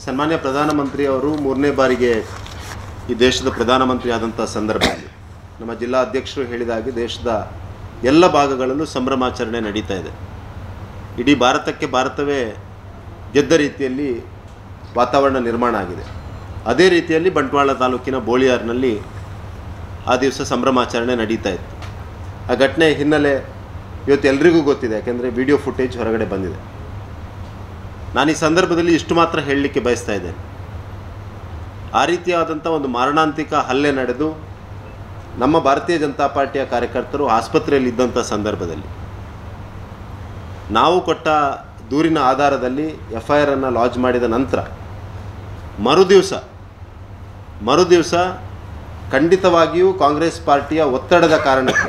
ಸನ್ಮಾನ್ಯ ಪ್ರಧಾನಮಂತ್ರಿಯವರು ಮೂರನೇ ಬಾರಿಗೆ ಈ ದೇಶದ ಪ್ರಧಾನಮಂತ್ರಿ ಆದಂಥ ಸಂದರ್ಭದಲ್ಲಿ ನಮ್ಮ ಜಿಲ್ಲಾ ಅಧ್ಯಕ್ಷರು ಹೇಳಿದ ಹಾಗೆ ದೇಶದ ಎಲ್ಲ ಭಾಗಗಳಲ್ಲೂ ಸಂಭ್ರಮಾಚರಣೆ ನಡೀತಾ ಇದೆ ಇಡೀ ಭಾರತಕ್ಕೆ ಭಾರತವೇ ಗೆದ್ದ ರೀತಿಯಲ್ಲಿ ವಾತಾವರಣ ನಿರ್ಮಾಣ ಆಗಿದೆ ಅದೇ ರೀತಿಯಲ್ಲಿ ಬಂಟ್ವಾಳ ತಾಲೂಕಿನ ಬೋಳಿಯಾರ್ನಲ್ಲಿ ಆ ದಿವಸ ಸಂಭ್ರಮಾಚರಣೆ ನಡೀತಾ ಇತ್ತು ಆ ಘಟನೆ ಹಿನ್ನೆಲೆ ಇವತ್ತು ಎಲ್ರಿಗೂ ಗೊತ್ತಿದೆ ಯಾಕೆಂದರೆ ವಿಡಿಯೋ ಫುಟೇಜ್ ಹೊರಗಡೆ ಬಂದಿದೆ ನಾನು ಈ ಸಂದರ್ಭದಲ್ಲಿ ಇಷ್ಟು ಮಾತ್ರ ಹೇಳಲಿಕ್ಕೆ ಬಯಸ್ತಾ ಇದ್ದೇನೆ ಆ ರೀತಿಯಾದಂಥ ಒಂದು ಮಾರಣಾಂತಿಕ ಹಲ್ಲೆ ನಡೆದು ನಮ್ಮ ಭಾರತೀಯ ಜನತಾ ಪಾರ್ಟಿಯ ಕಾರ್ಯಕರ್ತರು ಆಸ್ಪತ್ರೆಯಲ್ಲಿ ಇದ್ದಂಥ ಸಂದರ್ಭದಲ್ಲಿ ನಾವು ಕೊಟ್ಟ ದೂರಿನ ಆಧಾರದಲ್ಲಿ ಎಫ್ ಐ ಆರನ್ನು ಲಾಂಚ್ ಮಾಡಿದ ನಂತರ ಮರುದಿವಸ ಮರುದಿವಸ ಖಂಡಿತವಾಗಿಯೂ ಕಾಂಗ್ರೆಸ್ ಪಾರ್ಟಿಯ ಒತ್ತಡದ ಕಾರಣಕ್ಕೆ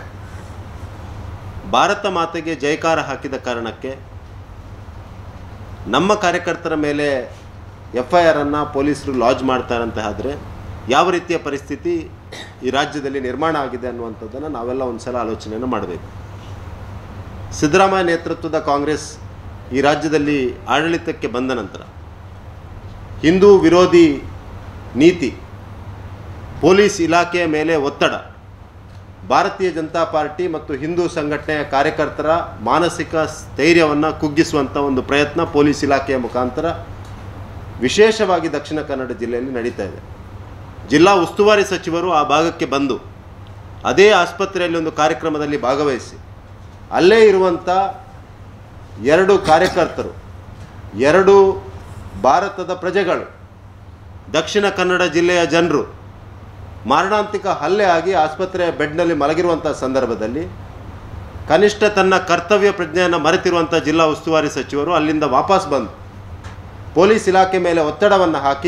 ಭಾರತ ಮಾತೆಗೆ ಜಯಕಾರ ಹಾಕಿದ ಕಾರಣಕ್ಕೆ ನಮ್ಮ ಕಾರ್ಯಕರ್ತರ ಮೇಲೆ ಎಫ್ ಐ ಆರನ್ನು ಪೊಲೀಸರು ಲಾಂಚ್ ಮಾಡ್ತಾರಂತ ಆದರೆ ಯಾವ ರೀತಿಯ ಪರಿಸ್ಥಿತಿ ಈ ರಾಜ್ಯದಲ್ಲಿ ನಿರ್ಮಾಣ ಆಗಿದೆ ಅನ್ನುವಂಥದ್ದನ್ನು ನಾವೆಲ್ಲ ಒಂದು ಸಲ ಆಲೋಚನೆಯನ್ನು ಮಾಡಬೇಕು ಸಿದ್ದರಾಮಯ್ಯ ನೇತೃತ್ವದ ಕಾಂಗ್ರೆಸ್ ಈ ರಾಜ್ಯದಲ್ಲಿ ಆಡಳಿತಕ್ಕೆ ಬಂದ ನಂತರ ಹಿಂದೂ ವಿರೋಧಿ ನೀತಿ ಪೊಲೀಸ್ ಇಲಾಖೆಯ ಮೇಲೆ ಒತ್ತಡ ಭಾರತೀಯ ಜನತಾ ಪಾರ್ಟಿ ಮತ್ತು ಹಿಂದೂ ಸಂಘಟನೆಯ ಕಾರ್ಯಕರ್ತರ ಮಾನಸಿಕ ಸ್ಥೈರ್ಯವನ್ನು ಕುಗ್ಗಿಸುವಂಥ ಒಂದು ಪ್ರಯತ್ನ ಪೊಲೀಸ್ ಇಲಾಖೆಯ ಮುಖಾಂತರ ವಿಶೇಷವಾಗಿ ದಕ್ಷಿಣ ಕನ್ನಡ ಜಿಲ್ಲೆಯಲ್ಲಿ ನಡೀತಾ ಇದೆ ಜಿಲ್ಲಾ ಉಸ್ತುವಾರಿ ಸಚಿವರು ಆ ಭಾಗಕ್ಕೆ ಬಂದು ಅದೇ ಆಸ್ಪತ್ರೆಯಲ್ಲಿ ಒಂದು ಕಾರ್ಯಕ್ರಮದಲ್ಲಿ ಭಾಗವಹಿಸಿ ಅಲ್ಲೇ ಇರುವಂಥ ಎರಡು ಕಾರ್ಯಕರ್ತರು ಎರಡು ಭಾರತದ ಪ್ರಜೆಗಳು ದಕ್ಷಿಣ ಕನ್ನಡ ಜಿಲ್ಲೆಯ ಜನರು ಮಾರಣಾಂತಿಕ ಹಲ್ಲೆ ಆಗಿ ಆಸ್ಪತ್ರೆಯ ಬೆಡ್ನಲ್ಲಿ ಮಲಗಿರುವಂಥ ಸಂದರ್ಭದಲ್ಲಿ ಕನಿಷ್ಠ ತನ್ನ ಕರ್ತವ್ಯ ಪ್ರಜ್ಞೆಯನ್ನು ಮರೆತಿರುವಂಥ ಜಿಲ್ಲಾ ಉಸ್ತುವಾರಿ ಸಚಿವರು ಅಲ್ಲಿಂದ ವಾಪಸ್ ಬಂದು ಪೊಲೀಸ್ ಇಲಾಖೆ ಮೇಲೆ ಒತ್ತಡವನ್ನು ಹಾಕಿ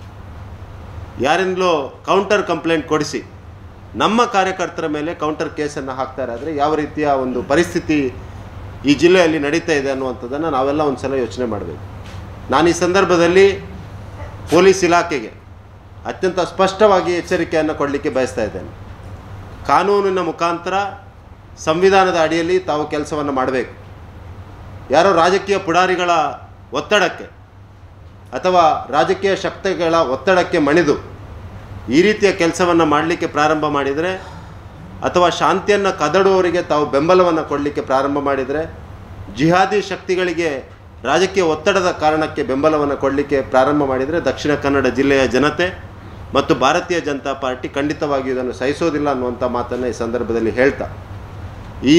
ಯಾರಿಂದಲೋ ಕೌಂಟರ್ ಕಂಪ್ಲೇಂಟ್ ಕೊಡಿಸಿ ನಮ್ಮ ಕಾರ್ಯಕರ್ತರ ಮೇಲೆ ಕೌಂಟರ್ ಕೇಸನ್ನು ಹಾಕ್ತಾರೆ ಆದರೆ ಯಾವ ರೀತಿಯ ಒಂದು ಪರಿಸ್ಥಿತಿ ಈ ಜಿಲ್ಲೆಯಲ್ಲಿ ನಡೀತಾ ಇದೆ ಅನ್ನುವಂಥದ್ದನ್ನು ನಾವೆಲ್ಲ ಒಂದು ಸಲ ಯೋಚನೆ ಮಾಡಬೇಕು ನಾನು ಈ ಸಂದರ್ಭದಲ್ಲಿ ಪೊಲೀಸ್ ಇಲಾಖೆಗೆ ಅತ್ಯಂತ ಸ್ಪಷ್ಟವಾಗಿ ಎಚ್ಚರಿಕೆಯನ್ನು ಕೊಡಲಿಕ್ಕೆ ಬಯಸ್ತಾ ಇದ್ದೇನೆ ಕಾನೂನಿನ ಮುಖಾಂತರ ಸಂವಿಧಾನದ ಅಡಿಯಲ್ಲಿ ತಾವು ಕೆಲಸವನ್ನು ಮಾಡಬೇಕು ಯಾರೋ ರಾಜಕೀಯ ಪುಡಾರಿಗಳ ಒತ್ತಡಕ್ಕೆ ಅಥವಾ ರಾಜಕೀಯ ಶಕ್ತಿಗಳ ಒತ್ತಡಕ್ಕೆ ಮಣಿದು ಈ ರೀತಿಯ ಕೆಲಸವನ್ನು ಮಾಡಲಿಕ್ಕೆ ಪ್ರಾರಂಭ ಮಾಡಿದರೆ ಅಥವಾ ಶಾಂತಿಯನ್ನು ಕದಡುವವರಿಗೆ ತಾವು ಬೆಂಬಲವನ್ನು ಕೊಡಲಿಕ್ಕೆ ಪ್ರಾರಂಭ ಮಾಡಿದರೆ ಜಿಹಾದಿ ಶಕ್ತಿಗಳಿಗೆ ರಾಜಕೀಯ ಒತ್ತಡದ ಕಾರಣಕ್ಕೆ ಬೆಂಬಲವನ್ನು ಕೊಡಲಿಕ್ಕೆ ಪ್ರಾರಂಭ ಮಾಡಿದರೆ ದಕ್ಷಿಣ ಕನ್ನಡ ಜಿಲ್ಲೆಯ ಜನತೆ ಮತ್ತು ಭಾರತೀಯ ಜನತಾ ಪಾರ್ಟಿ ಖಂಡಿತವಾಗಿಯೂ ಇದನ್ನು ಸಹಿಸೋದಿಲ್ಲ ಅನ್ನುವಂಥ ಮಾತನ್ನು ಈ ಸಂದರ್ಭದಲ್ಲಿ ಹೇಳ್ತಾ ಈ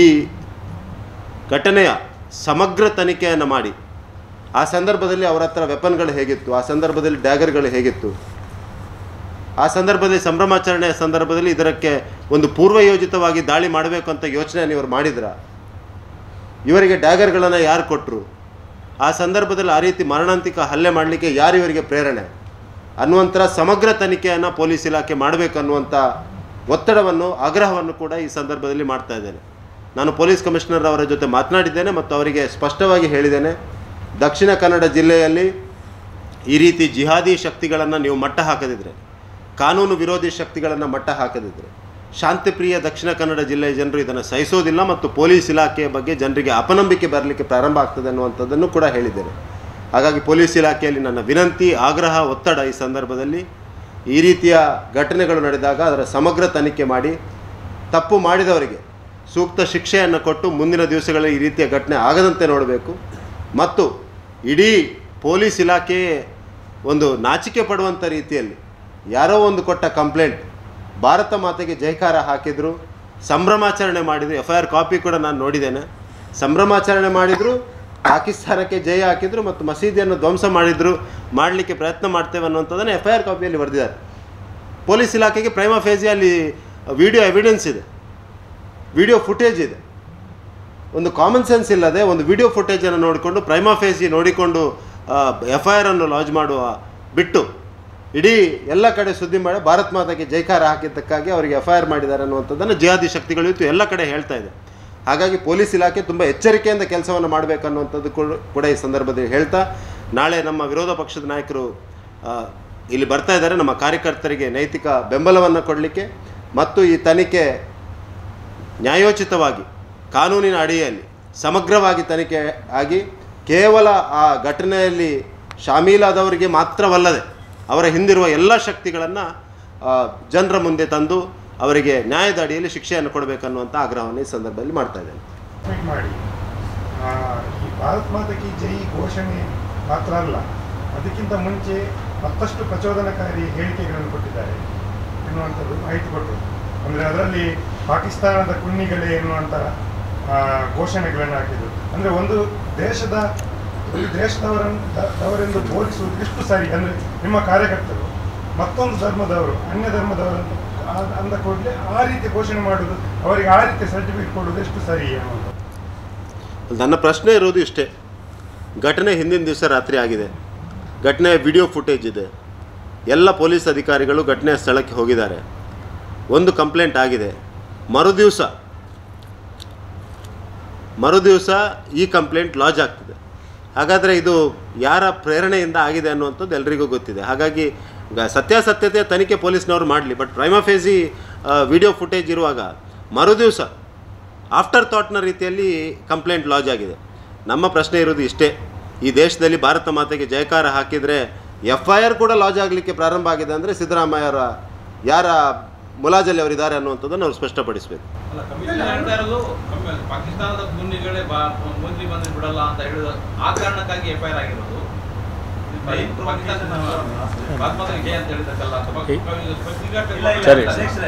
ಘಟನೆಯ ಸಮಗ್ರ ತನಿಖೆಯನ್ನು ಮಾಡಿ ಆ ಸಂದರ್ಭದಲ್ಲಿ ಅವರ ಹತ್ರ ವೆಪನ್ಗಳು ಹೇಗಿತ್ತು ಆ ಸಂದರ್ಭದಲ್ಲಿ ಡ್ಯಾಗರ್ಗಳು ಹೇಗಿತ್ತು ಆ ಸಂದರ್ಭದಲ್ಲಿ ಸಂಭ್ರಮಾಚರಣೆಯ ಸಂದರ್ಭದಲ್ಲಿ ಇದಕ್ಕೆ ಒಂದು ಪೂರ್ವಯೋಜಿತವಾಗಿ ದಾಳಿ ಮಾಡಬೇಕು ಅಂತ ಯೋಚನೆಯನ್ನು ಇವರು ಮಾಡಿದ್ರ ಇವರಿಗೆ ಡ್ಯಾಗರ್ಗಳನ್ನು ಯಾರು ಕೊಟ್ಟರು ಆ ಸಂದರ್ಭದಲ್ಲಿ ಆ ರೀತಿ ಮರಣಾಂತಿಕ ಹಲ್ಲೆ ಮಾಡಲಿಕ್ಕೆ ಯಾರು ಇವರಿಗೆ ಪ್ರೇರಣೆ ಅನ್ನುವಂಥ ಸಮಗ್ರ ತನಿಖೆಯನ್ನು ಪೊಲೀಸ್ ಇಲಾಖೆ ಮಾಡಬೇಕು ಅನ್ನುವಂಥ ಒತ್ತಡವನ್ನು ಆಗ್ರಹವನ್ನು ಕೂಡ ಈ ಸಂದರ್ಭದಲ್ಲಿ ಮಾಡ್ತಾ ಇದ್ದೇನೆ ನಾನು ಪೊಲೀಸ್ ಕಮಿಷನರ್ ಅವರ ಜೊತೆ ಮಾತನಾಡಿದ್ದೇನೆ ಮತ್ತು ಅವರಿಗೆ ಸ್ಪಷ್ಟವಾಗಿ ಹೇಳಿದ್ದೇನೆ ದಕ್ಷಿಣ ಕನ್ನಡ ಜಿಲ್ಲೆಯಲ್ಲಿ ಈ ರೀತಿ ಜಿಹಾದಿ ಶಕ್ತಿಗಳನ್ನು ನೀವು ಮಟ್ಟ ಹಾಕದಿದ್ರೆ ಕಾನೂನು ವಿರೋಧಿ ಶಕ್ತಿಗಳನ್ನು ಮಟ್ಟ ಹಾಕದಿದ್ರೆ ಶಾಂತಿಪ್ರಿಯ ದಕ್ಷಿಣ ಕನ್ನಡ ಜಿಲ್ಲೆಯ ಜನರು ಇದನ್ನು ಸಹಿಸೋದಿಲ್ಲ ಮತ್ತು ಪೊಲೀಸ್ ಇಲಾಖೆಯ ಬಗ್ಗೆ ಜನರಿಗೆ ಅಪನಂಬಿಕೆ ಬರಲಿಕ್ಕೆ ಪ್ರಾರಂಭ ಆಗ್ತದೆ ಅನ್ನುವಂಥದ್ದನ್ನು ಕೂಡ ಹೇಳಿದ್ದೇನೆ ಹಾಗಾಗಿ ಪೊಲೀಸ್ ಇಲಾಖೆಯಲ್ಲಿ ನನ್ನ ವಿನಂತಿ ಆಗ್ರಹ ಒತ್ತಡ ಈ ಸಂದರ್ಭದಲ್ಲಿ ಈ ರೀತಿಯ ಘಟನೆಗಳು ನಡೆದಾಗ ಅದರ ಸಮಗ್ರ ತನಿಖೆ ಮಾಡಿ ತಪ್ಪು ಮಾಡಿದವರಿಗೆ ಸೂಕ್ತ ಶಿಕ್ಷೆಯನ್ನು ಕೊಟ್ಟು ಮುಂದಿನ ದಿವಸಗಳಲ್ಲಿ ಈ ರೀತಿಯ ಘಟನೆ ಆಗದಂತೆ ನೋಡಬೇಕು ಮತ್ತು ಇಡೀ ಪೊಲೀಸ್ ಇಲಾಖೆಯೇ ಒಂದು ನಾಚಿಕೆ ಪಡುವಂಥ ರೀತಿಯಲ್ಲಿ ಯಾರೋ ಒಂದು ಕೊಟ್ಟ ಕಂಪ್ಲೇಂಟ್ ಭಾರತ ಮಾತೆಗೆ ಜಯಕಾರ ಹಾಕಿದರು ಸಂಭ್ರಮಾಚರಣೆ ಮಾಡಿದರು ಎಫ್ ಐ ಆರ್ ಕಾಪಿ ಕೂಡ ನಾನು ನೋಡಿದ್ದೇನೆ ಸಂಭ್ರಮಾಚರಣೆ ಮಾಡಿದರು ಪಾಕಿಸ್ತಾನಕ್ಕೆ ಜಯ ಹಾಕಿದರು ಮತ್ತು ಮಸೀದಿಯನ್ನು ಧ್ವಂಸ ಮಾಡಿದರು ಮಾಡಲಿಕ್ಕೆ ಪ್ರಯತ್ನ ಮಾಡ್ತೇವೆ ಅನ್ನುವಂಥದ್ದನ್ನು ಎಫ್ ಐ ಆರ್ ಕಾಪಿಯಲ್ಲಿ ಬರೆದಿದ್ದಾರೆ ಪೊಲೀಸ್ ಇಲಾಖೆಗೆ ಪ್ರೈಮ ಫೇಜಿ ಅಲ್ಲಿ ವಿಡಿಯೋ ಎವಿಡೆನ್ಸ್ ಇದೆ ವಿಡಿಯೋ ಫುಟೇಜ್ ಇದೆ ಒಂದು ಕಾಮನ್ ಸೆನ್ಸ್ ಇಲ್ಲದೆ ಒಂದು ವಿಡಿಯೋ ಫುಟೇಜನ್ನು ನೋಡಿಕೊಂಡು ಪ್ರೈಮಾ ಫೇಸಿ ನೋಡಿಕೊಂಡು ಎಫ್ ಐ ಆರನ್ನು ಲಾಂಚ್ ಮಾಡುವ ಬಿಟ್ಟು ಇಡೀ ಎಲ್ಲ ಕಡೆ ಸುದ್ದಿ ಮಾಡಿ ಭಾರತ್ ಮಾತಾಗೆ ಜೈಕಾರ ಹಾಕಿದ್ದಕ್ಕಾಗಿ ಅವರಿಗೆ ಎಫ್ ಐ ಆರ್ ಮಾಡಿದ್ದಾರೆ ಅನ್ನುವಂಥದ್ದನ್ನು ಜಿಹಾದಿ ಶಕ್ತಿಗಳು ಇತ್ತು ಎಲ್ಲ ಕಡೆ ಹೇಳ್ತಾ ಇದೆ ಹಾಗಾಗಿ ಪೊಲೀಸ್ ಇಲಾಖೆ ತುಂಬ ಎಚ್ಚರಿಕೆಯಿಂದ ಕೆಲಸವನ್ನು ಮಾಡಬೇಕನ್ನುವಂಥದ್ದು ಕೂಡ- ಕೂಡ ಈ ಸಂದರ್ಭದಲ್ಲಿ ಹೇಳ್ತಾ ನಾಳೆ ನಮ್ಮ ವಿರೋಧ ಪಕ್ಷದ ನಾಯಕರು ಆ, ಇಲ್ಲಿ ಬರ್ತಾ ಇದ್ದಾರೆ ನಮ್ಮ ಕಾರ್ಯಕರ್ತರಿಗೆ ನೈತಿಕ ಬೆಂಬಲವನ್ನು ಕೊಡಲಿಕ್ಕೆ ಮತ್ತು ಈ ತನಿಖೆ ನ್ಯಾಯೋಚಿತವಾಗಿ ಕಾನೂನಿನ ಅಡಿಯಲ್ಲಿ ಸಮಗ್ರವಾಗಿ ತನಿಖೆ ಆಗಿ ಕೇವಲ ಆ ಘಟನೆಯಲ್ಲಿ ಶಾಮೀಲಾದವರಿಗೆ ಮಾತ್ರವಲ್ಲದೆ ಅವರ ಹಿಂದಿರುವ ಎಲ್ಲ ಶಕ್ತಿಗಳನ್ನು ಜನರ ಮುಂದೆ ತಂದು ಅವರಿಗೆ ನ್ಯಾಯದ ಅಡಿಯಲ್ಲಿ ಶಿಕ್ಷೆಯನ್ನು ಕೊಡಬೇಕನ್ನುವಂಥ ಆಗ್ರಹವನ್ನು ಈ ಸಂದರ್ಭದಲ್ಲಿ ಮಾಡ್ತಾ ಇದ್ದೇನೆ ಟ್ವೀಟ್ ಮಾಡಿ ಆ, ಈ ಭಾರತ್ ಮಾತಾ ಕಿ ಜೈ ಘೋಷಣೆ ಮಾತ್ರ ಅಲ್ಲ ಅದಕ್ಕಿಂತ ಮುಂಚೆ ಮತ್ತಷ್ಟು ಪ್ರಚೋದನಕಾರಿ ಹೇಳಿಕೆಗಳನ್ನು ಕೊಟ್ಟಿದ್ದಾರೆ ಎನ್ನುವಂಥದ್ದು ಮಾಹಿತಿ ಕೊಟ್ಟರು ಅಂದರೆ ಅದರಲ್ಲಿ ಪಾಕಿಸ್ತಾನದ ಕುನ್ನಿಗಳೇ ಎನ್ನುವಂಥ ಆ, ಘೋಷಣೆಗಳನ್ನು ಹಾಕಿದರು ಅಂದರೆ ಒಂದು ದೇಶದ ಒಂದು ದೇಶದವರನ್ನು ದ- ದವರೆಂದು ಬೋಧಿಸುವುದು ಎಷ್ಟು ಸರಿ ಅಂದರೆ ನಿಮ್ಮ ಕಾರ್ಯಕರ್ತರು ಮತ್ತೊಂದು ಧರ್ಮದವರು ಅನ್ಯ ಧರ್ಮದವರನ್ನು ಆ- ಅಂದ ಕೂಡಲೇ ಆ ರೀತಿ ಘೋಷಣೆ ಮಾಡುವುದು ಅವರಿಗೆ ಆ ರೀತಿ ಸರ್ಟಿಫಿಕೇಟ್ ಕೊಡುವುದು ಎಷ್ಟು ಸರಿ ಅನ್ನುವಂಥದ್ದು ನನ್ನ ಪ್ರಶ್ನೆ ಇರೋದು ಇಷ್ಟೇ ಘಟನೆ ಹಿಂದಿನ ದಿವಸ ರಾತ್ರಿ ಆಗಿದೆ ಘಟನೆಯ ವಿಡಿಯೋ ಫುಟೇಜ್ ಇದೆ ಎಲ್ಲ ಪೊಲೀಸ್ ಅಧಿಕಾರಿಗಳು ಘಟನೆಯ ಸ್ಥಳಕ್ಕೆ ಹೋಗಿದ್ದಾರೆ ಒಂದು ಕಂಪ್ಲೇಂಟ್ ಆಗಿದೆ ಮರುದಿವಸ ಮರುದಿವಸ ಈ ಕಂಪ್ಲೇಂಟ್ ಲಾಜ್ ಆಗ್ತಿದೆ ಹಾಗಾದರೆ ಇದು ಯಾರ ಪ್ರೇರಣೆಯಿಂದ ಆಗಿದೆ ಅನ್ನುವಂಥದ್ದು ಎಲ್ರಿಗೂ ಗೊತ್ತಿದೆ ಹಾಗಾಗಿ ಗ- ಸತ್ಯಾಸತ್ಯತೆ ತನಿಖೆ ಪೊಲೀಸ್ನವರು ಮಾಡಲಿ ಬಟ್ ಪ್ರೈಮಫೇಸಿ ವಿಡಿಯೋ ಫುಟೇಜ್ ಇರುವಾಗ ಮರುದಿವಸ ಆಫ್ಟರ್ ಥಾಟ್ನ ರೀತಿಯಲ್ಲಿ ಕಂಪ್ಲೇಂಟ್ ಲಾಜ್ ಆಗಿದೆ ನಮ್ಮ ಪ್ರಶ್ನೆ ಇರೋದು ಇಷ್ಟೇ ಈ ದೇಶದಲ್ಲಿ ಭಾರತ ಮಾತೆಗೆ ಜಯಕಾರ ಹಾಕಿದರೆ ಎಫ್ ಐ ಆರ್ ಕೂಡ ಲಾಜ್ ಆಗಲಿಕ್ಕೆ ಪ್ರಾರಂಭ ಆಗಿದೆ ಅಂದರೆ ಸಿದ್ದರಾಮಯ್ಯರ ಯಾರ ಮುಲಾಜಲ್ಲಿ ಅವರಿದ್ದಾರೆ ಅನ್ನುವಂಥದ್ದನ್ನು ಅವ್ರು ಸ್ಪಷ್ಟಪಡಿಸಬೇಕು ಅಲ್ಲ ಕಮಿಷನ್ ಹೇಳ್ತಾ ಇರೋದು ಕಮ್ಮಿ- ಪಾಕಿಸ್ತಾನದ ಗುಂಡಿಗಳೇ ಬಾ- ಮಂತ್ರಿ ಬಂದ್ರೆ ಬಿಡಲ್ಲ ಅಂತ ಹೇಳಿದ ಆ ಕಾರಣಕ್ಕಾಗಿ ಎಫ್ ಐ ಆರ್ ಆಗಿರೋದು ಪಾಕಿಸ್ತಾನ ಭಾರತ ಜಯ ಅಂತ ಹೇಳಿದ್ದಕ್ಕಲ್ಲ ಅಥವಾ ಸರಿ.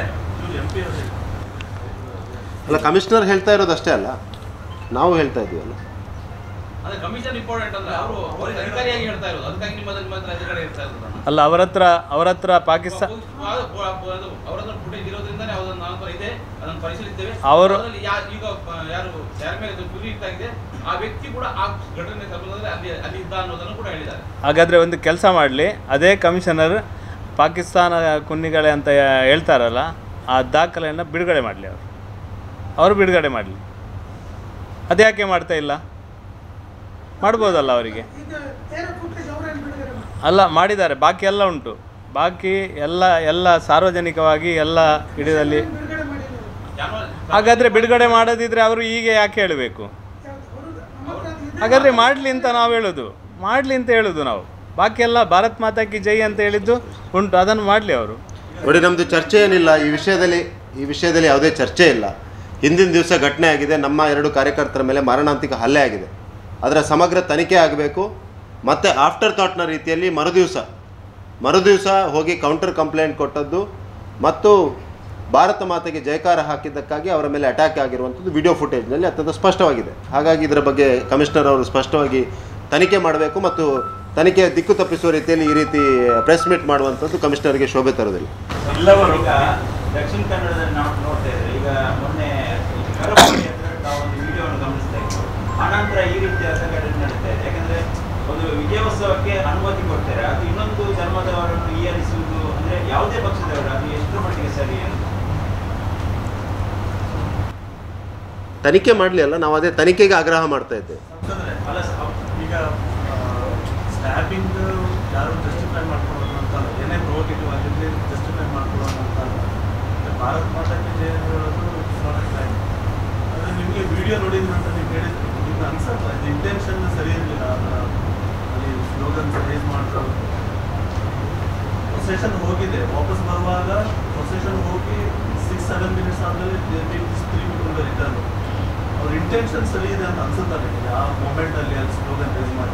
ಅಲ್ಲ ಕಮಿಷನರ್ ಹೇಳ್ತಾ ಇರೋದು ಅಷ್ಟೇ ಅಲ್ಲ ನಾವು ಹೇಳ್ತಾ ಇದ್ದೀವಲ್ಲ ಅದೇ ಕಮಿಷನ್ ಇಂಪಾರ್ಟೆಂಟ್ ಅಂದ್ರೆ ಅವರು ಅವರಿಗೆ ಅಧಿಕಾರಿಯಾಗಿ ಹೇಳ್ತಾ ಇರೋದು ಅದಕ್ಕಾಗಿ ನಿಮ್ಮ ನಿಮ್ಮ ಹತ್ರ ಎದುರುಗಡೆ ಇರ್ತಾ ಇರೋದು ನಾನು. ಅಲ್ಲ ಅವರ ಹತ್ರ ಅವರ ಹತ್ರ ಪಾಕಿಸ್ತಾನ ಅದು- ಅದು- ಅದು ಅವ್ರ ಹತ್ರ ಫುಟೇಜ್ ಇರೋದ್ರಿಂದಾನೇ ಅದನ್ನ ನನ್ನ ಹತ್ರ ಇದೆ ಅದನ್ನು ಪರಿಶೀಲಿಸ್ತೇವೆ ಅವರು- ಅದರಲ್ಲಿ ಯಾ- ಈಗ ಪ- ಯಾರು ಯಾರ ಮೇಲೆ ಅದು ಗುರಿ ಇಟ್ಟಾಗಿದೆ ಆ ವ್ಯಕ್ತಿ ಕೂಡ ಆ ಘಟನೆ ಸಂದರ್ಭದಲ್ಲಿ ಅಲ್ಲಿ ಅಲ್ಲಿ ಇದ್ದ ಅನ್ನೋದನ್ನು ಕೂಡ ಹೇಳಿದ್ದಾರೆ ಹಾಗಾದರೆ ಒಂದು ಕೆಲಸ ಮಾಡಲಿ ಅದೇ ಕಮಿಷನರ್ ಪಾಕಿಸ್ತಾನ ಕುನ್ನಿಗಳೇ ಅಂತ ಹೇಳ್ತಾರಲ್ಲ ಆ ದಾಖಲೆಯನ್ನು ಬಿಡುಗಡೆ ಮಾಡಲಿ ಅವರು ಅವರು ಬಿಡುಗಡೆ ಮಾಡಲಿ ಅದ್ಯಾಕೆ ಮಾಡ್ತಾ ಇಲ್ಲ ಮಾಡ್ಬೋದಲ್ಲ ಅವರಿಗೆ ಅಲ್ಲ ಮಾಡಿದ್ದಾರೆ ಬಾಕಿ ಎಲ್ಲ ಉಂಟು ಬಾಕಿ ಎಲ್ಲ ಎಲ್ಲ ಸಾರ್ವಜನಿಕವಾಗಿ ಎಲ್ಲ ಹಿಡಿದಲ್ಲಿ ಜಾನುವಾರು ಹಾಗಾದರೆ ಬಿಡುಗಡೆ ಮಾಡದಿದ್ರೆ ಅವರು ಈಗ ಯಾಕೆ ಹೇಳಬೇಕು ಹಾಗಾದರೆ ಮಾಡಲಿ ಅಂತ ನಾವು ಹೇಳೋದು ಮಾಡಲಿ ಅಂತ ಹೇಳೋದು ನಾವು ಬಾಕಿ ಎಲ್ಲ ಭಾರತ್ ಮಾತಾ ಕಿ ಜೈ ಅಂತ ಹೇಳಿದ್ದು ಉಂಟು ಅದನ್ನು ಮಾಡಲಿ ಅವರು ನೋಡಿ ನಮ್ಮದು ಚರ್ಚೆ ಏನಿಲ್ಲ ಈ ವಿಷಯದಲ್ಲಿ ಈ ವಿಷಯದಲ್ಲಿ ಯಾವುದೇ ಚರ್ಚೆ ಇಲ್ಲ ಹಿಂದಿನ ದಿವಸ ಘಟನೆ ಆಗಿದೆ ನಮ್ಮ ಎರಡು ಕಾರ್ಯಕರ್ತರ ಮೇಲೆ ಮಾರಣಾಂತಿಕ ಹಲ್ಲೆ ಆಗಿದೆ ಅದರ ಸಮಗ್ರ ತನಿಖೆ ಆಗಬೇಕು ಮತ್ತು ಆಫ್ಟರ್ ಥಾಟ್ನ ರೀತಿಯಲ್ಲಿ ಮರುದಿವಸ ಮರುದಿವಸ ಹೋಗಿ ಕೌಂಟರ್ ಕಂಪ್ಲೇಂಟ್ ಕೊಟ್ಟದ್ದು ಮತ್ತು ಭಾರತ ಮಾತೆಗೆ ಜಯಕಾರ ಹಾಕಿದ್ದಕ್ಕಾಗಿ ಅವರ ಮೇಲೆ ಅಟ್ಯಾಕ್ ಆಗಿರುವಂಥದ್ದು ವಿಡಿಯೋ ಫುಟೇಜ್ನಲ್ಲಿ ಅತ್ಯಂತ ಸ್ಪಷ್ಟವಾಗಿದೆ ಹಾಗಾಗಿ ಇದರ ಬಗ್ಗೆ ಕಮಿಷನರ್ ಅವರು ಸ್ಪಷ್ಟವಾಗಿ ತನಿಖೆ ಮಾಡಬೇಕು ಮತ್ತು ತನಿಖೆ ದಿಕ್ಕು ತಪ್ಪಿಸುವ ರೀತಿಯಲ್ಲಿ ಈ ರೀತಿ ಪ್ರೆಸ್ ಮೀಟ್ ಮಾಡುವಂಥದ್ದು ಕಮಿಷನರ್ಗೆ ಶೋಭೆ ತರೋದಿಲ್ಲ ಎಲ್ಲವರು ಈಗ ದಕ್ಷಿಣ ಕನ್ನಡದಲ್ಲಿ ನಾವು ನೋಡ್ತಾ ಇದ್ರೆ ಈಗ ಮೊನ್ನೆ ಕರಪುಡಿ ಹತ್ರ ನಾವು ಒಂದು ವಿಡಿಯೋವನ್ನು ಗಮನಿಸ್ತಾ ಇದ್ವಿ ಆನಂತರ ಈ ರೀತಿಯ ಸಂಘಟನೆ ನಡೀತಾ ಇದೆ ಯಾಕಂದ್ರೆ ಒಂದು ವಿಜಯೋತ್ಸವಕ್ಕೆ ಅನುಮತಿ ಕೊಡ್ತಾರೆ ಅದು ಇನ್ನೊಂದು ಧರ್ಮದವರನ್ನು ಹೀಯಲಿಸುವುದು ಅಂದ್ರೆ ಯಾವುದೇ ಪಕ್ಷದವರು ಅದು ಎಷ್ಟರ ಮಟ್ಟಿಗೆ ಸರಿ ಅಂತ ತನಿಖೆ ಮಾಡಲಿ ಅಲ್ಲ ನಾವು ಅದೇ ತನಿಖೆಗೆ ಆಗ್ರಹ ಮಾಡ್ತಾ ಇದ್ದೇವೆ ಅಲ್ಲ ಸ- ಈಗ ಸ್ಟ್ಯಾಬಿಂಗ್ ಯಾರು ಜಸ್ಟಿಫೈ ಮಾಡ್ಕೊಳ್ಳೋದು ಅಂತ ಅಲ್ಲ. ಏನೇ ಪ್ರೊವೋಕೇಟಿವ್ ಆಗಿರಲಿ ಜಸ್ಟಿಫೈ ಮಾಡ್ಕೊಳ್ಳೋದು ಅಂತ ಅಲ್ಲ. ಮತ್ತೆ ಭಾರತ್ ಮಾತಾಕ್ಕೆ ಜಯ ಹೇಳೋದು ಕ್ರೈಮ್ ಆದರೆ ನಿಮಗೆ ವಿಡಿಯೋ ನೋಡಿದ ಅಂತ ನೀವು ಹೇಳಿದ್ರಿ ನಿಮ್ಗೆ ಅನ್ಸಲ್ಲ ಇದು ಇಂಟೆನ್ಷನ್ ಸರಿ ಇರಲಿಲ್ಲ ಅಲ್ಲಿ ಸ್ಲೋಗನ್ಸ್ ರೇಸ್ ಮಾಡ್ಕೊಳ್ಳೋದು ಪ್ರೊಸೆಷನ್ ಹೋಗಿದೆ ವಾಪಸ್ ಬರುವಾಗ ಪ್ರೊಸೆಷನ್ ಹೋಗಿ ಸಿಕ್ಸ್ ಸೆವೆನ್ ಮಿನಿಟ್ಸ್ ಆದಮೇಲೆ ತ್ರೀ ಪೀಪಲ್ ರಿಟರ್ನ್ ಅವ್ರ ಇಂಟೆನ್ಷನ್ ಸರಿ ಇದೆ ಅಂತ ಅನ್ಸುತ್ತಾ ನಿಮಗೆ ಆ ಮೂಮೆಂಟಲ್ಲಿ ಅಲ್ಲಿ ಸ್ಲೋಗನ್ ರೇಸ್ ಮಾಡಿ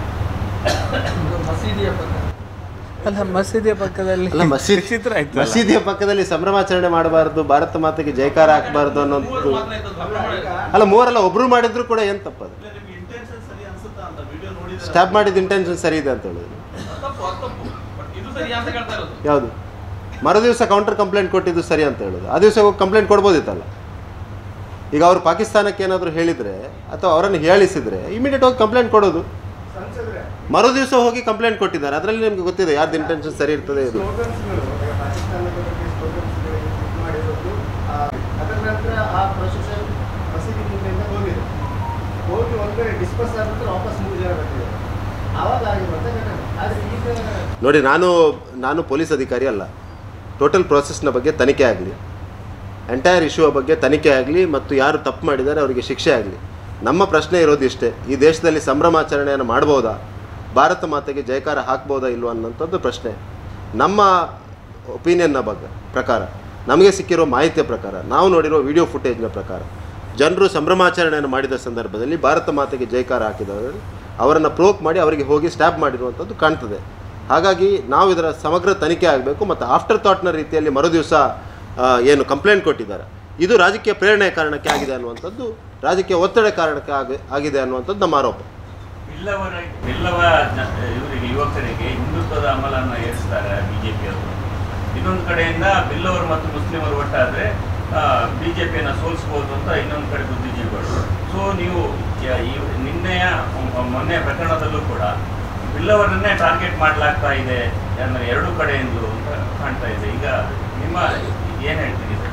ಅಲ್ಲ ಮಸೀದಿಯ ಪಕ್ಕದಲ್ಲಿ ಅಲ್ಲ ಮಸೀದಿ ಚಿತ್ರ ಆಯ್ತು ಮಸೀದಿಯ ಪಕ್ಕದಲ್ಲಿ ಸಂಭ್ರಮಾಚರಣೆ ಮಾಡಬಾರ್ದು ಭಾರತ ಮಾತೆಗೆ ಜಯಕಾರ ಹಾಕಬಾರ್ದು ಅನ್ನೋದು ಮಾತ್ರ ಇದ್ದದ್ದು ಸಂಭ್ರಮ ಮಾಡಿದ್ರು. ಅಲ್ಲ ಮೂವರೆಲ್ಲ ಒಬ್ರು ಮಾಡಿದ್ರು ಕೂಡ ಏನು ತಪ್ಪದು ಇಲ್ಲ ನಿಮ್ಗೆ ಇಂಟೆನ್ಷನ್ ಸರಿ ಅನ್ಸುತ್ತಾ ಅಂತ ವಿಡಿಯೋ ನೋಡಿದ್ರೆ ಸ್ಟಾಪ್ ಮಾಡಿದ ಇಂಟೆನ್ಷನ್ ಸರಿ ಇದೆ ಅಂತ ಹೇಳಿದ್ರು ಅದು ತಪ್ಪು ಅದು ತಪ್ಪು ಬಟ್ ಇದು ಸರಿ ಅಂತ ಹೇಳ್ತಾ ಇರೋದು ಯಾವುದು ಮರು ದಿವಸ ಕೌಂಟರ್ ಕಂಪ್ಲೇಂಟ್ ಕೊಟ್ಟಿದ್ದು ಸರಿ ಅಂತ ಹೇಳೋದು ಆ ದಿವಸ ಹೋಗಿ ಕಂಪ್ಲೇಂಟ್ ಕೊಡ್ಬೋದಿತ್ತಲ್ಲ ಈಗ ಅವರು ಪಾಕಿಸ್ತಾನಕ್ಕೆ ಏನಾದರೂ ಹೇಳಿದರೆ ಅಥವಾ ಅವರನ್ನು ಹೇಳಿಸಿದರೆ ಇಮಿಡಿಯೇಟ್ ಹೋಗಿ ಕಂಪ್ಲೇಂಟ್ ಕೊಡೋದು ಸಂಸದ್ರೆ ಮರು ದಿವಸ ಹೋಗಿ ಕಂಪ್ಲೇಂಟ್ ಕೊಟ್ಟಿದ್ದಾರೆ ಅದರಲ್ಲಿ ನಿಮಗೆ ಗೊತ್ತಿದೆ ಯಾರ್ದು ಇಂಟೆನ್ಷನ್ ಸರಿ ಇರ್ತದೆ ಇದು ಸ್ಲೋಗನ್ಸ್ಗಳು ಈಗ ಪಾಕಿಸ್ತಾನದ ಬಗ್ಗೆ ಸ್ಲೋಗನ್ಸ್ಗಳಿಗೆ ಇದು ಮಾಡಿರೋದು ಆ, ಅದರ ನಂತರ ಆ ಪ್ರೊಸೆಷನ್ ಮಸೀದಿ ಮುಂದೆಯಿಂದ ಹೋಗಿದೆ ಹೋಗಿ ಒಂದು ಕಡೆ ಡಿಸ್ಪಸ್ ಆದ ನಂತರ ವಾಪಸ್ ಮೂರು ಜನ ಬರ್ತಿದ್ದಾರೆ ಆವಾಗ ಆಗಿರುವಂಥ ಘಟನೆ ಆದರೆ ಈಗ ನೋಡಿ ನಾನು ನಾನು ಪೊಲೀಸ್ ಅಧಿಕಾರಿ ಅಲ್ಲ ಟೋಟಲ್ ಪ್ರೋಸೆಸ್ನ ಬಗ್ಗೆ ತನಿಖೆ ಆಗಲಿ ಎಂಟೈರ್ ಇಶ್ಯೂ ಬಗ್ಗೆ ತನಿಖೆ ಆಗಲಿ ಮತ್ತು ಯಾರು ತಪ್ಪು ಮಾಡಿದ್ದಾರೆ ಅವರಿಗೆ ಶಿಕ್ಷೆ ಆಗಲಿ ನಮ್ಮ ಪ್ರಶ್ನೆ ಇರೋದು ಇಷ್ಟೇ ಈ ದೇಶದಲ್ಲಿ ಸಂಭ್ರಮಾಚರಣೆಯನ್ನು ಮಾಡ್ಬೋದಾ ಭಾರತ ಮಾತೆಗೆ ಜಯಕಾರ ಹಾಕ್ಬೋದಾ ಇಲ್ವಾ ಅನ್ನೋಂಥದ್ದು ಪ್ರಶ್ನೆ ನಮ್ಮ ಒಪಿನಿಯನ್ನ ಬಗ್ಗೆ ಪ್ರಕಾರ ನಮಗೆ ಸಿಕ್ಕಿರೋ ಮಾಹಿತಿಯ ಪ್ರಕಾರ ನಾವು ನೋಡಿರೋ ವಿಡಿಯೋ ಫುಟೇಜ್ನ ಪ್ರಕಾರ ಜನರು ಸಂಭ್ರಮಾಚರಣೆಯನ್ನು ಮಾಡಿದ ಸಂದರ್ಭದಲ್ಲಿ ಭಾರತ ಮಾತೆಗೆ ಜಯಕಾರ ಹಾಕಿದವರು ಅವರನ್ನು ಪ್ರೋಕ್ ಮಾಡಿ ಅವರಿಗೆ ಹೋಗಿ ಸ್ಟ್ಯಾಪ್ ಮಾಡಿರುವಂಥದ್ದು ಕಾಣ್ತದೆ ಹಾಗಾಗಿ ನಾವು ಇದರ ಸಮಗ್ರ ತನಿಖೆ ಆಗಬೇಕು ಮತ್ತು ಆಫ್ಟರ್ ಥಾಟ್ನ ರೀತಿಯಲ್ಲಿ ಮರುದಿವಸ ಆ, ಏನು ಕಂಪ್ಲೇಂಟ್ ಕೊಟ್ಟಿದ್ದಾರೆ ಇದು ರಾಜಕೀಯ ಪ್ರೇರಣೆ ಕಾರಣಕ್ಕೆ ಆಗಿದೆ ಅನ್ನುವಂಥದ್ದು ರಾಜಕೀಯ ಒತ್ತಡ ಕಾರಣಕ್ಕೆ ಆಗಿ ಆಗಿದೆ ಅನ್ನುವಂಥದ್ದು ನಮ್ಮ ಆರೋಪ ಬಿಲ್ಲವರ ಬಿಲ್ಲವ ಜ- ಇವರಿಗೆ ಯುವಕರಿಗೆ ಹಿಂದುತ್ವದ ಅಮಲನ್ನು ಏರಿಸ್ತಾರೆ ಬಿಜೆಪಿಯವರು ಇನ್ನೊಂದು ಕಡೆಯಿಂದ ಬಿಲ್ಲವರು ಮತ್ತು ಮುಸ್ಲಿಮರು ಒಟ್ಟಾದ್ರೆ ಬಿಜೆಪಿಯನ್ನು ಸೋಲಿಸಬಹುದು ಅಂತ ಇನ್ನೊಂದು ಕಡೆ ಬುದ್ಧಿಜೀವಿಗಳು ಸೊ ನೀವು ಯ- ಈ ನಿನ್ನೆಯ ಮೊ- ಮೊನ್ನೆ ಪ್ರಕರಣದಲ್ಲೂ ಕೂಡ ಬಿಲ್ಲವರನ್ನೇ ಟಾರ್ಗೆಟ್ ಮಾಡಲಾಗ್ತಾ ಇದೆ ಅಂದ್ರೆ ಎರಡು ಕಡೆಯಿಂದಲೂ ಅಂತ ಕಾಣ್ತಾ ಇದೆ ಈಗ ನಿಮ್ಮ ಏನು ಹೇಳ್ತೀರಿ ಇದಕ್ಕೆ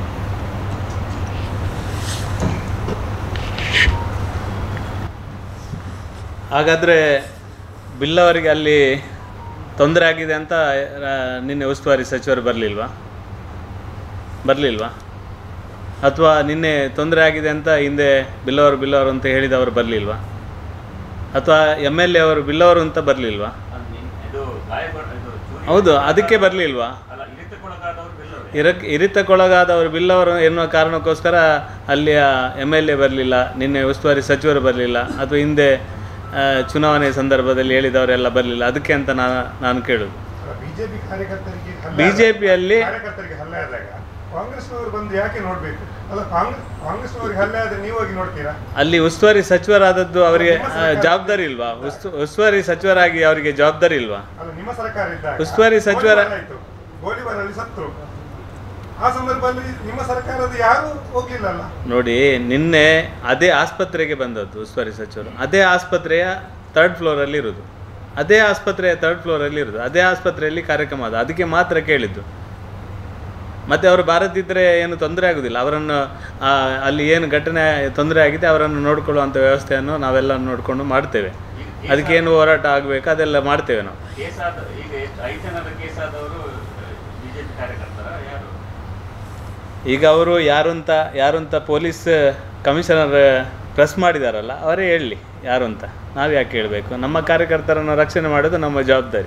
ಹಾಗಾದರೆ ಬಿಲ್ಲವರಿಗೆ ಅಲ್ಲಿ ತೊಂದರೆ ಆಗಿದೆ ಅಂತ ಆ, ನಿನ್ನೆ ಉಸ್ತುವಾರಿ ಸಚಿವರು ಬರಲಿಲ್ವಾ ಬರಲಿಲ್ವಾ ಅಥವಾ ನಿನ್ನೆ ತೊಂದರೆ ಆಗಿದೆ ಅಂತ ಹಿಂದೆ ಬಿಲ್ಲವರು ಬಿಲ್ಲವರು ಅಂತ ಹೇಳಿದವರು ಬರಲಿಲ್ವಾ ಅಥವಾ ಎಮ್ ಎಲ್ ಎ ಅವರು ಬಿಲ್ಲವರು ಅಂತ ಬರಲಿಲ್ವಾ ಅದು ನಿನ್- ಇದು ಗಾಯಗೊಂಡ ಇದು ಚೂರಿ ಹೌದು ಅದಕ್ಕೆ ಬರಲಿಲ್ವಾ ಅಲ್ಲ ಇರಿತಕ್ಕೊಳಗಾದವರು ಬಿಲ್ಲವರೇ ಇರಕ್ ಇರಿತಕ್ಕೊಳಗಾದವರು ಬಿಲ್ಲವರು ಎನ್ನುವ ಕಾರಣಕ್ಕೋಸ್ಕರ ಅಲ್ಲಿಯ ಎಮ್ ಎಲ್ ಎ ಬರಲಿಲ್ಲ ನಿನ್ನೆ ಉಸ್ತುವಾರಿ ಸಚಿವರು ಬರಲಿಲ್ಲ ಅಥವಾ ಹಿಂದೆ ಆ, ಚುನಾವಣೆ ಸಂದರ್ಭದಲ್ಲಿ ಹೇಳಿದವರೆಲ್ಲ ಬರಲಿಲ್ಲ ಅದಕ್ಕೆ ಅಂತ ನಾನು ನಾನು ಕೇಳೋದು ಬಿಜೆಪಿ ಕಾರ್ಯಕರ್ತರಿಗೆ ಹಲ್ಲೆ BJP ಯಲ್ಲಿ- ಆದಾಗ- ಕಾರ್ಯಕರ್ತರಿಗೆ ಹಲ್ಲೆ ಆದಾಗ ಕಾಂಗ್ರೆಸ್ನವರು ಬಂದು ಯಾಕೆ ನೋಡ್ಬೇಕು ಅಲ್ಲ ಕಾಂಗ್ರೆಸ್ ಕಾಂಗ್ರೆಸ್ನವ್ರಿಗೆ ಹಲ್ಲೆ ಆದ್ರೆ ನೀವು ಹೋಗಿ ನೋಡ್ತೀರಾ ಅಲ್ಲಿ ಉಸ್ತುವಾರಿ ಸಚಿವರಾದದ್ದು ಅವರಿಗೆ ಆ, ಜವಾಬ್ದಾರಿ ಇಲ್ವಾ ಉಸ್ತು ಉಸ್ತುವಾರಿ ಸಚಿವರಾಗಿ ಅವರಿಗೆ ಜವಾಬ್ದಾರಿ ಇಲ್ವಾ ಅಲ್ಲ ನಿಮ್ಮ ಸರ್ಕಾರ ಇದ್ದಾಗ ಉಸ್ತುವಾರಿ ಸಚಿವರ- ಗೋಲಿಬಾರ್ ಆಯ್ತು ಗೋಲಿಬಾರಲ್ಲಿ ಸತ್ರು ಆ ಸಂದರ್ಭದಲ್ಲಿ ನಿಮ್ಮ ಸರ್ಕಾರದ ಯಾರು ಹೋಗ್ಲಿಲ್ಲಲ್ಲ ನೋಡಿ ನಿನ್ನೆ ಅದೇ ಆಸ್ಪತ್ರೆಗೆ ಬಂದದ್ದು ಉಸ್ತುವಾರಿ ಸಚಿವರು ಅದೇ ಆಸ್ಪತ್ರೆಯ ಥರ್ಡ್ ಫ್ಲೋರಲ್ಲಿ ಇರೋದು ಅದೇ ಆಸ್ಪತ್ರೆಯ ಥರ್ಡ್ ಫ್ಲೋರಲ್ಲಿ ಇರೋದು ಅದೇ ಆಸ್ಪತ್ರೆಯಲ್ಲಿ ಕಾರ್ಯಕ್ರಮ ಅದು ಅದಕ್ಕೆ ಮಾತ್ರ ಕೇಳಿದ್ದು ಮತ್ತೆ ಅವರು ಬಾರದಿದ್ದರೆ ಏನು ತೊಂದರೆ ಆಗೋದಿಲ್ಲ ಅವರನ್ನು ಆ, ಅಲ್ಲಿ ಏನು ಘಟನೆ ತೊಂದರೆ ಆಗಿದೆ ಅವರನ್ನು ನೋಡ್ಕೊಳ್ಳುವಂಥ ವ್ಯವಸ್ಥೆಯನ್ನು ನಾವೆಲ್ಲ ನೋಡಿಕೊಂಡು ಮಾಡ್ತೇವೆ ಅದಕ್ಕೇನು ಹೋರಾಟ ಆಗಬೇಕು ಅದೆಲ್ಲ ಮಾಡ್ತೇವೆ ನಾವು ಕೇಸ್ ಆದ ಈಗ ಎಷ್ಟು ಐದು ಜನರ ಕೇಸ್ ಆದವರು ಬಿಜೆಪಿ ಕಾರ್ಯಕರ್ತರ ಯಾರು ಈಗ ಅವರು ಯಾರು ಅಂತ ಯಾರು ಅಂತ ಪೊಲೀಸ್ ಕಮಿಷನರ್ ಪ್ರೆಸ್ ಮಾಡಿದಾರಲ್ಲ ಅವರೇ ಹೇಳಲಿ ಯಾರು ಅಂತ ನಾವು ಯಾಕೆ ಹೇಳಬೇಕು ನಮ್ಮ ಕಾರ್ಯಕರ್ತರನ್ನು ರಕ್ಷಣೆ ಮಾಡೋದು ನಮ್ಮ ಜವಾಬ್ದಾರಿ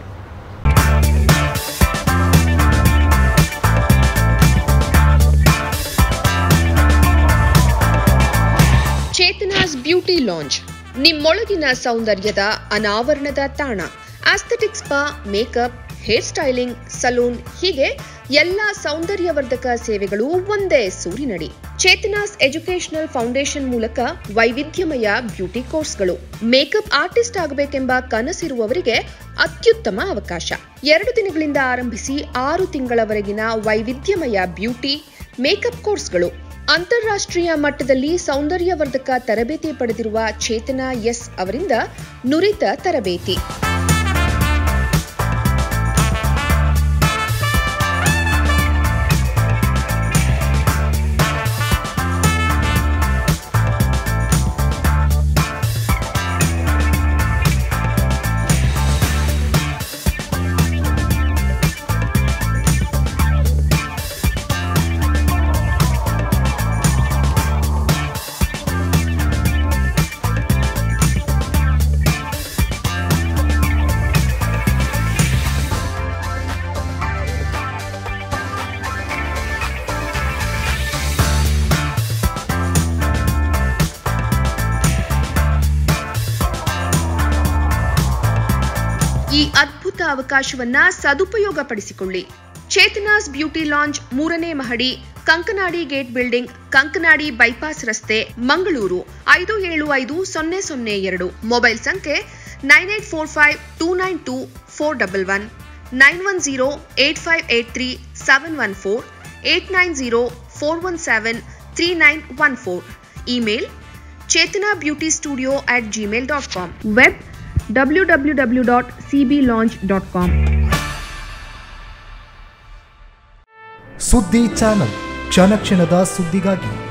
ಚೇತನಾಸ್ ಬ್ಯೂಟಿ ಲಾಂಜ್ ನಿಮ್ಮೊಳಗಿನ ಸೌಂದರ್ಯದ ಅನಾವರಣದ ತಾಣ aesthetic spa makeup hair styling salon ಹೀಗೆ ಎಲ್ಲ ಸೌಂದರ್ಯವರ್ಧಕ ಸೇವೆಗಳು ಒಂದೇ ಸೂರಿನಡಿ ಚೇತನಾಸ್ ಎಜುಕೇಶನಲ್ ಫೌಂಡೇಶನ್ ಮೂಲಕ ವೈವಿಧ್ಯಮಯ ಬ್ಯೂಟಿ ಕೋರ್ಸ್ಗಳು ಮೇಕಪ್ ಆರ್ಟಿಸ್ಟ್ ಆಗಬೇಕೆಂಬ ಕನಸಿರುವವರಿಗೆ ಅತ್ಯುತ್ತಮ ಅವಕಾಶ ಎರಡು ದಿನಗಳಿಂದ ಆರಂಭಿಸಿ ಆರು ತಿಂಗಳವರೆಗಿನ ವೈವಿಧ್ಯಮಯ ಬ್ಯೂಟಿ ಮೇಕಪ್ ಕೋರ್ಸ್ಗಳು ಅಂತಾರಾಷ್ಟ್ರೀಯ ಮಟ್ಟದಲ್ಲಿ ಸೌಂದರ್ಯವರ್ಧಕ ತರಬೇತಿ ಪಡೆದಿರುವ ಚೇತನಾ ಎಸ್ ಅವರಿಂದ ನುರಿತ ತರಬೇತಿ ಈ ಅದ್ಭುತ ಅವಕಾಶವನ್ನ ಸದುಪಯೋಗಪಡಿಸಿಕೊಳ್ಳಿ ಚೇತನಾಸ್ ಬ್ಯೂಟಿ ಲಾಂಜ್ ಮೂರನೇ ಮಹಡಿ Kankanadi gate building Kankanadi bypass ರಸ್ತೆ ಮಂಗಳೂರು ಐದು ಏಳು ಐದು ಸೊನ್ನೆ ಸೊನ್ನೆ ಎರಡು ಮೊಬೈಲ್ ಸಂಖ್ಯೆ nine eight four five two nine two four double one nine one zero eight five eight three seven one four eight nine zero four one seven three nine one four email Chetana beauty studio at Gmail dot com web W W W dot C B launch dot com ಸುದ್ದಿ channel ಕ್ಷಣ ಕ್ಷಣದ ಸುದ್ದಿಗಾಗಿ